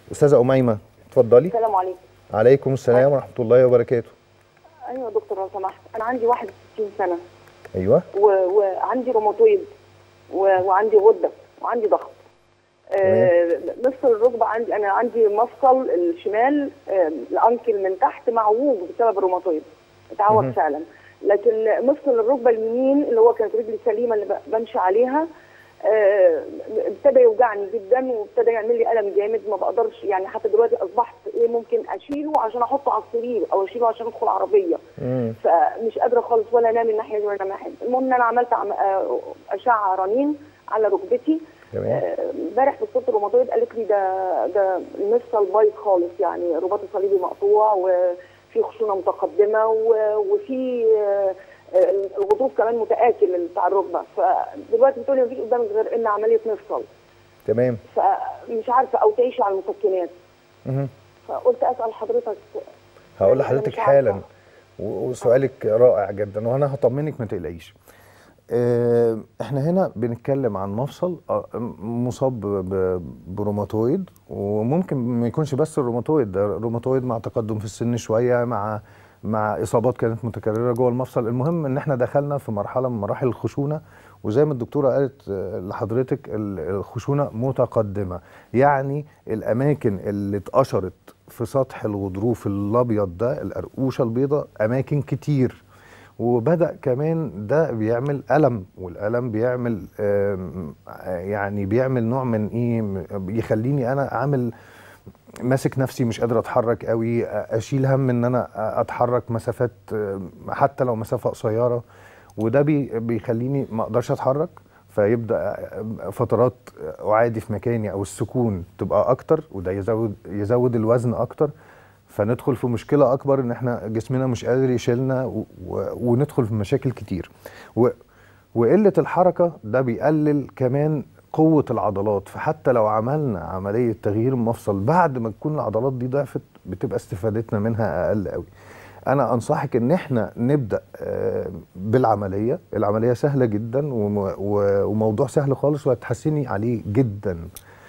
استاذه اميمه اتفضلي السلام عليكم عليكم السلام ورحمه الله وبركاته ايوه يا دكتور لو سمحت انا عندي 61 سنه ايوه و... وعندي روماتويد و... وعندي غده وعندي ضغط آه مفصل الركبه عندي انا عندي مفصل الشمال آه الانكل من تحت معوج بسبب الروماتويد اتعوج مهم. فعلا لكن مفصل الركبه اليمين اللي هو كانت رجلي سليمه اللي ب- بمشي عليها آه، ابتدى يوجعني جدا وابتدى يعمل لي الم جامد ما بقدرش يعني حتى دلوقتي اصبحت ايه ممكن اشيله عشان احطه على السرير او اشيله عشان ادخل عربيه مم. فمش قادره خالص ولا انام الناحيه دي ولا انام الناحيه دي المهم ان انا عملت عم... آه، اشعه رنين على ركبتي تمام آه، امبارح في الصوت الروماتويد قالت لي ده ده المفصل بايظ خالص يعني رباط الصليبي مقطوع وفي خشونه متقدمه و- وفي آه، آه، الغضروف كمان متآكل بتاع الركبه فدلوقتي بتقولي مفيش قدامك غير ان عمليه مفصل تمام فمش عارفه او تعيشي على المسكنات مهم. فقلت اسال حضرتك هقول يعني أنا لحضرتك مش عارفة. حالا و- وسؤالك رائع جدا وانا هطمنك ما تقلقيش آه، احنا هنا بنتكلم عن مفصل آه، مصاب ب- ب- بروماتويد وممكن ما يكونش بس الروماتويد ده روماتويد مع تقدم في السن شويه مع مع اصابات كانت متكرره جوه المفصل المهم ان احنا دخلنا في مرحله من مراحل الخشونه وزي ما الدكتوره قالت آه، لحضرتك ال- الخشونه متقدمه يعني الاماكن اللي اتقشرت في سطح الغضروف الابيض ده القرقوشه البيضاء اماكن كتير وبدا كمان ده بيعمل الم والالم بيعمل آم، يعني بيعمل نوع من ايه م- يخليني انا عامل ماسك نفسي مش قادر اتحرك قوي اشيل هم ان انا اتحرك مسافات آم، حتى لو مسافه قصيره وده بي بيخليني ما اقدرش اتحرك فيبدا فترات اعادي في مكاني او السكون تبقى اكتر وده يزود يزود الوزن اكتر فندخل في مشكله اكبر ان احنا جسمنا مش قادر يشيلنا و... و... وندخل في مشاكل كتير و... وقله الحركه ده بيقلل كمان قوه العضلات فحتى لو عملنا عمليه تغيير مفصل بعد ما تكون العضلات دي ضعفت بتبقى استفادتنا منها اقل قوي انا انصحك ان احنا نبدا آه، بالعمليه العمليه سهله جدا وم- و- وموضوع سهل خالص وهتحسني عليه جدا